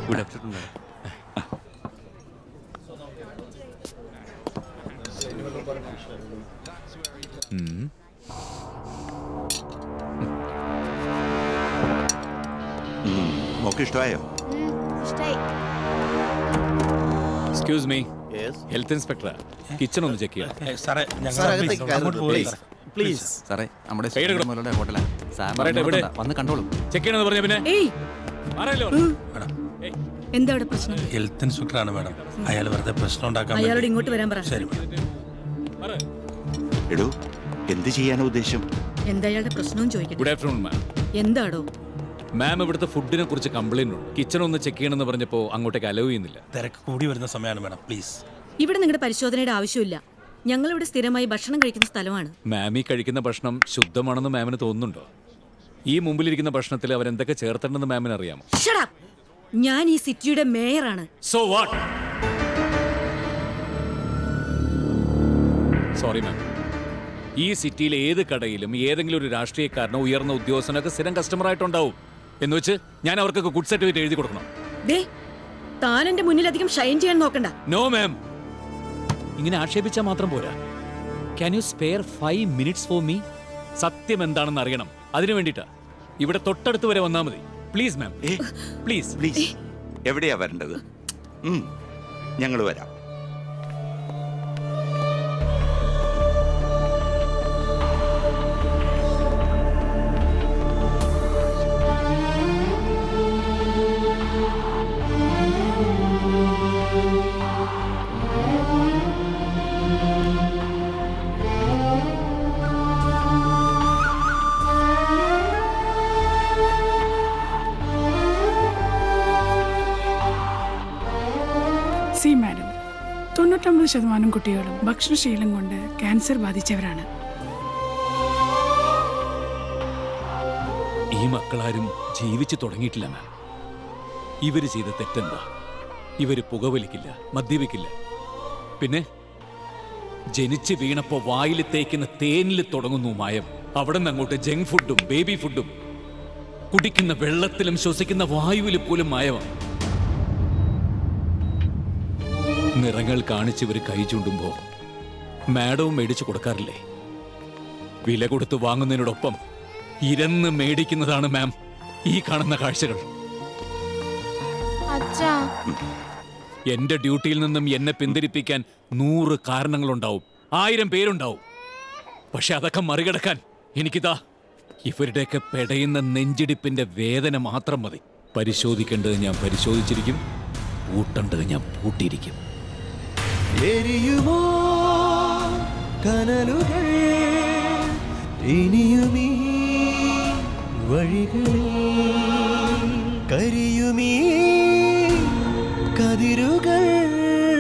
Good afternoon mock ഇഷ്ടമായോ ഇഷ്ടായി excuse me health inspector kitchen ഒന്ന് ചെക്ക് ചെയ്യണം സാറേ ഞങ്ങൾ സാർ, അകത്തേക്ക് കയറരുത്, please. പ്ലീസ് സാറേ നമ്മുടെ കൈ എടുക്കണം. മുതലുള്ള ഹോട്ടലാണ് സാർ പറയട്ടെ, ഇവിടെ. വന്ന് കണ്ടോളൂ ചെക്ക് ചെയ്യണമെന്ന് പറഞ്ഞ പിന്നെ ഏയ് മാറല്ലോ മാഡം എന്താ അവിടെ പ്രശ്നം ഹെൽത്ത് ഇൻസ്പെക്ടറാണ് മാഡം അയാൾ വെറുതെ പ്രശ്നം ഉണ്ടാക്കാൻ അയാളോട് വേണ്ടി- ഇങ്ങോട്ട് വരാൻ പറ ശരി മാഡം എടോ എന്ത് ചെയ്യാനാ ഉദ്ദേശം എന്താ അയാളുടെ പ്രശ്നവും ചോദിക്കട്ടെ ഗുഡ് ആഫ്റ്റർനൂൺ മാം എന്താടോ മാം ഇവിടുത്തെ ഫുഡിനെ കുറിച്ച് കംപ്ലൈന്റ് ഉണ്ട് കിച്ചൺ ഒന്ന് ചെക്ക് ചെയ്യണമെന്ന് പറഞ്ഞപ്പോൾ അങ്ങോട്ടേക്ക് അലവ് ചെയ്യുന്നില്ല തിരക്ക് കൂടി വരുന്ന സമയമാണ് മാഡം പ്ലീസ് ഇവിടെ നിങ്ങളുടെ പരിശോധനയുടെ ആവശ്യമില്ല ഞങ്ങൾ ഇവിടെ സ്ഥിരമായി ഭക്ഷണം കഴിക്കുന്ന സ്ഥലമാണ് മാം ഈ കഴിക്കുന്ന ഭക്ഷണം ശുദ്ധമാണെന്ന് മാമിന് തോന്നുന്നുണ്ടോ ഈ മുമ്പിലിരിക്കുന്ന ഭക്ഷണത്തിൽ അവരെന്തൊക്കെ ചേർത്തിട്ടുണ്ടെന്ന് മാമിന് അറിയാമോ Shut up! ഞാൻ ഈ സിറ്റിയുടെ മേയറാണ് സോ വാട്ട് സോറി മാം ഈ സിറ്റിയിലെ ഏത് കടയിലും ഏതെങ്കിലും ഒരു രാഷ്ട്രീയക്കാരനോ ഉയർന്ന ഉദ്യോഗസ്ഥനൊക്കെ സ്ഥിരം കസ്റ്റമർ ആയിട്ടുണ്ടാവും എന്ന് വെച്ച് ഞാൻ അവർക്കൊക്കെ ഗുഡ് സർട്ടിഫിക്കറ്റ് എഴുതി കൊടുക്കണം ദേ താൻ എന്റെ മുന്നിൽ അധികം ഷൈൻ ചെയ്യാൻ നോക്കണ്ട നോ മാം ഇങ്ങനെ ആക്ഷേപിച്ചാൽ മാത്രം പോരാ can you spare five minutes for me സത്യം എന്താണെന്ന് അറിയണം അതിനു വേണ്ടിയിട്ടാ ഇവിടെ തൊട്ടടുത്ത് വരെ വന്നാൽ മതി പ്ലീസ് മാം ഏ പ്ലീസ് പ്ലീസ് എവിടെയാ വരേണ്ടത് ഞങ്ങൾ വരാം സി മാഡം തൊണ്ണൂറ്റൊമ്പത് ശതമാനം കുട്ടികളും ഭക്ഷണശീലം കൊണ്ട് ക്യാൻസർ ബാധിച്ചവരാണ് ഈ മക്കളാരും ജീവിച്ചു തുടങ്ങിയിട്ടില്ല മാം ഇവര് ചെയ്ത തെറ്റെന്താ ഇവര് പുകവലിക്കില്ല മദ്യപിക്കില്ല പിന്നെ ജനിച്ച് വീണപ്പോ വായിൽ തേക്കുന്ന തേനിൽ തുടങ്ങുന്നു മായം അവിടെ നിന്ന് അങ്ങോട്ട് ജങ്ക് ഫുഡും ബേബി ഫുഡും കുടിക്കുന്ന വെള്ളത്തിലും ശ്വസിക്കുന്ന വായുവിൽ പോലും മായമാണ് നിറങ്ങൾ കാണിച്ച് ഇവർ കൈ ചൂണ്ടുമ്പോ മാഡവും മേടിച്ചു കൊടുക്കാറില്ലേ വില കൊടുത്ത് വാങ്ങുന്നതിനോടൊപ്പം ഇരന്ന് മേടിക്കുന്നതാണ് മാം ഈ കാണുന്ന കാഴ്ചകൾ അച്ഛാ എന്റെ ഡ്യൂട്ടിയിൽ നിന്നും എന്നെ പിന്തിരിപ്പിക്കാൻ നൂറ് കാരണങ്ങളുണ്ടാവും ആയിരം പേരുണ്ടാവും പക്ഷെ അതൊക്കെ മറികടക്കാൻ എനിക്കിതാ ഇവരുടെയൊക്കെ പെടയുന്ന നെഞ്ചിടിപ്പിന്റെ വേദന മാത്രം മതി പരിശോധിക്കേണ്ടത് ഞാൻ പരിശോധിച്ചിരിക്കും പൂട്ടേണ്ടത് ഞാൻ പൂട്ടിയിരിക്കും എരിയുമോ കനലുകൾ ഇനിയുമീ വഴികളിൽ കരിയുമീ കതിരുകൾ